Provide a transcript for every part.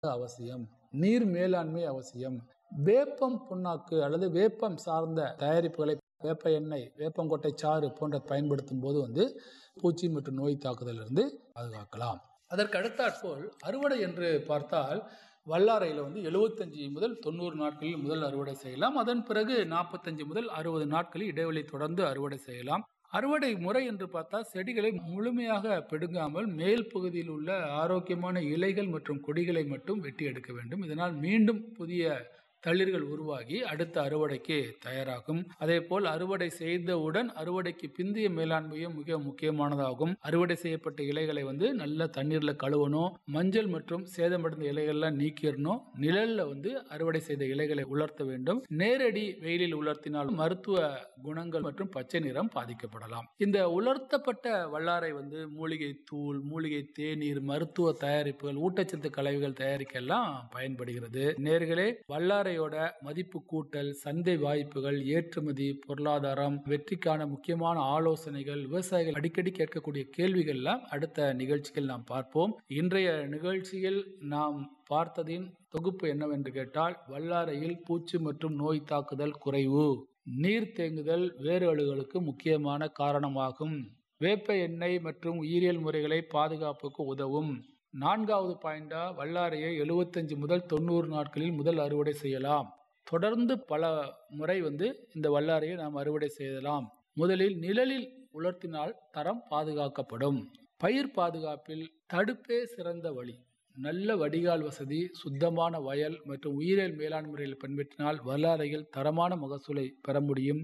அவசியம் நீர் மேலாண்மை அவசியம் வேப்பம் புண்ணாக்கு அல்லது வேப்பம் சார்ந்த தயாரிப்புகளை வேப்ப எண்ணெய் வேப்பங்கொட்டை சாறு போன்ற பயன்படுத்தும் போது வந்து பூச்சி மற்றும் நோய் தாக்குதலிருந்து பாதுகாக்கலாம் அதற்கு அடுத்தாற்போல் அறுவடை என்று பார்த்தால் வல்லாரையில் வந்து எழுபத்தஞ்சு முதல் தொண்ணூறு நாட்களில் முதல் அறுவடை செய்யலாம் அதன் பிறகு நாற்பத்தஞ்சு முதல் அறுபது நாட்களில் இடைவெளி தொடர்ந்து அறுவடை செய்யலாம் அறுவடை முறை என்று பார்த்தா செடிகளை முழுமையாக பிடுங்காமல் மேல் பகுதியில் உள்ள ஆரோக்கியமான இலைகள் மற்றும் கொடிகளை மட்டும் வெட்டி எடுக்க வேண்டும் இதனால் மீண்டும் புதிய தளிர்கள் உருவாகி அடுத்த அறுவடைக்கு தயாராகும் அதே போல் அறுவடை செய்தவுடன் அறுவடைக்கு பிந்தைய மேலாண்மையும் மிக முக்கியமானதாகும் அறுவடை செய்யப்பட்ட இலைகளை வந்து நல்ல தண்ணீர்ல கழுவணும் மஞ்சள் மற்றும் சேதமடைந்த இலைகள்லாம் நீக்கிடணும் நிழல்ல வந்து அறுவடை செய்த இலைகளை உலர்த்த வேண்டும் நேரடி வெயிலில் உலர்த்தினால் மருத்துவ குணங்கள் மற்றும் பச்சை நிறம் பாதிக்கப்படலாம் இந்த உலர்த்தப்பட்ட வல்லாரை வந்து மூலிகை தூள் மூலிகை தேநீர் மருத்துவ தயாரிப்புகள் ஊட்டச்சத்து கலவைகள் தயாரிக்க எல்லாம் பயன்படுகிறது நேர்களே வல்லாரை வல்லாரையோட மதிப்பு கூட்டல் சந்தை வாய்ப்புகள் ஏற்றுமதி பொருளாதாரம் வெற்றிக்கான முக்கியமான ஆலோசனைகள் விவசாயிகள் அடிக்கடி கேட்கக்கூடிய கேள்விகள்லாம் அடுத்த நிகழ்ச்சிகள் நாம் பார்ப்போம் இன்றைய நிகழ்ச்சியில் நாம் பார்த்ததின் தொகுப்பு என்னவென்று கேட்டால் வல்லாரையில் பூச்சி மற்றும் நோய் தாக்குதல் குறைவு நீர் தேங்குதல் வேறுகளுக்கு முக்கியமான காரணமாகும் வேப்ப எண்ணெய் மற்றும் உயிரியல் முறைகளை பாதுகாப்புக்கு உதவும் நான்காவது பாயிண்டா வல்லாரையை எழுபத்தஞ்சு முதல் தொண்ணூறு நாட்களில் முதல் அறுவடை செய்யலாம் தொடர்ந்து பல முறை வந்து இந்த வல்லாரையை நாம் அறுவடை செய்யலாம் முதலில் நிழலில் உலர்த்தினால் தரம் பாதுகாக்கப்படும் பயிர் பாதுகாப்பில் தடுப்பே சிறந்த வழி நல்ல வடிகால் வசதி சுத்தமான வயல் மற்றும் உயிரியல் மேலாண் முறையில் பின்பற்றினால் வல்லாரையில் தரமான மகசூலை பெற முடியும்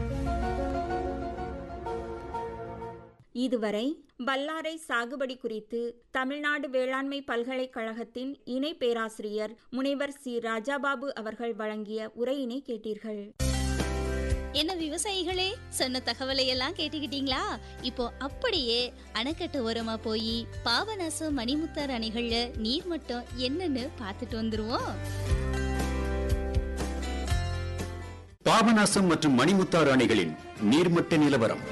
இதுவரை வல்லாரை சாகுபடி குறித்து தமிழ்நாடு வேளாண்மை பல்கலைக்கழகத்தின் இணை பேராசிரியர் முனைவர் சி ராஜாபாபு அவர்கள் வழங்கிய உரையினை கேட்டீர்கள் என்ன விவசாயிகளே சொன்ன தகவலை எல்லாம் கேட்டுக்கிட்டீங்களா இப்போ அப்படியே அணைக்கட்டு ஓரமா போய் பாபநாசம் மணிமுத்தார் அணைகள்ல நீர் மட்டம் என்னன்னு பார்த்துட்டு வந்துருவோம் பாபநாசம் மற்றும் மணிமுத்தாறு அணைகளின் நீர்மட்ட நிலவரம்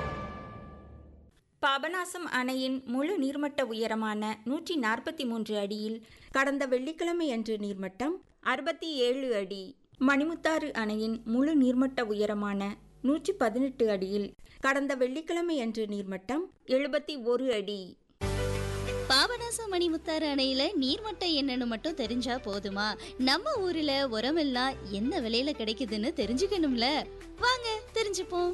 பாபநாசம் அணையின் முழு நீர்மட்ட உயரமான நூற்றி நாற்பத்தி மூன்று அடியில் கடந்த வெள்ளிக்கிழமை அன்று நீர்மட்டம் அறுபத்தி ஏழு அடி மணிமுத்தாறு அணையின் முழு நீர்மட்ட உயரமான நூற்றி பதினெட்டு அடியில் கடந்த வெள்ளிக்கிழமை அன்று நீர்மட்டம் எழுபத்தி ஒரு அடி பாபநாசம் மணிமுத்தாறு அணையில நீர்மட்டம் என்னன்னு மட்டும் தெரிஞ்சா போதுமா நம்ம ஊர்ல உரமெல்லாம் என்ன விலையில கிடைக்குதுன்னு தெரிஞ்சுக்கணும்ல வாங்க தெரிஞ்சுப்போம்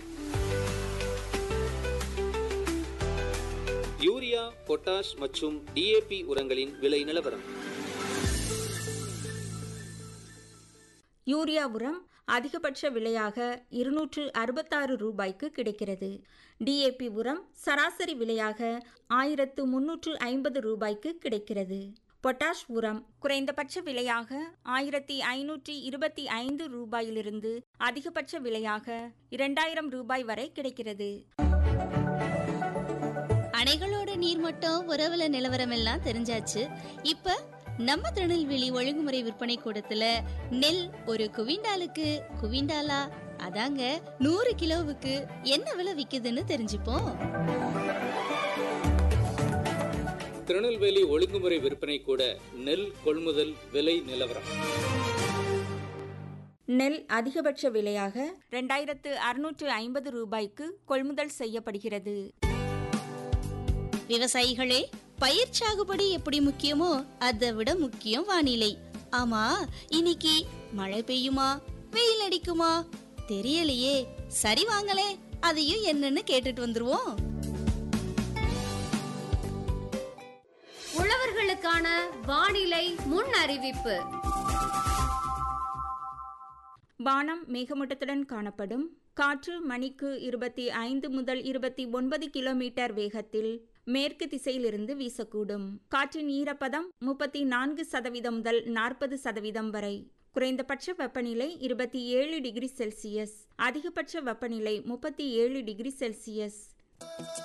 யூரியா பொட்டாஷ் மற்றும் டிஏபி உரங்களின் விலை நிலவரம் யூரியா உரம் அதிகபட்ச விலையாக இருநூற்று அறுபத்தாறு ரூபாய்க்கு கிடைக்கிறது டிஏபி உரம் சராசரி விலையாக ஆயிரத்து முன்னூற்று ஐம்பது ரூபாய்க்கு கிடைக்கிறது பொட்டாஷ் உரம் குறைந்தபட்ச விலையாக ஆயிரத்தி ஐநூற்றி இருபத்தி ஐந்து ரூபாயிலிருந்து அதிகபட்ச விலையாக இரண்டாயிரம் ரூபாய் வரை கிடைக்கிறது அணைகளோட நீர்மட்டம் உறவுல நிலவரம் எல்லாம் தெரிஞ்சாச்சு இப்ப நம்ம திருநெல்வேலி ஒழுங்குமுறை விற்பனை கூடத்துல நெல் ஒரு குவிண்டாலுக்கு குவிண்டாலா அதாங்க நூறு கிலோவுக்கு என்ன விலை விக்குதுன்னு தெரிஞ்சுப்போம் திருநெல்வேலி ஒழுங்குமுறை விற்பனை கூட நெல் கொள்முதல் விலை நிலவரம் நெல் அதிகபட்ச விலையாக ரெண்டாயிரத்து அறுநூற்று ஐம்பது ரூபாய்க்கு கொள்முதல் செய்யப்படுகிறது விவசாயிகளே பயிர் சாகுபடி எப்படி முக்கியமோ அதை விட முக்கியம் வானிலை ஆமா இன்னைக்கு மழை பெய்யுமா வெயில் அடிக்குமா தெரியலையே சரி வாங்களே அதையும் என்னன்னு கேட்டுட்டு வந்துருவோம் உழவர்களுக்கான வானிலை முன் அறிவிப்பு வானம் மேகமூட்டத்துடன் காணப்படும் காற்று மணிக்கு இருபத்தி ஐந்து முதல் இருபத்தி ஒன்பது கிலோமீட்டர் வேகத்தில் மேற்கு திசையிலிருந்து வீசக்கூடும் காற்றின் ஈரப்பதம் முப்பத்தி நான்கு சதவீதம் முதல் நாற்பது சதவீதம் வரை குறைந்தபட்ச வெப்பநிலை இருபத்தி ஏழு டிகிரி செல்சியஸ் அதிகபட்ச வெப்பநிலை முப்பத்தி ஏழு டிகிரி செல்சியஸ்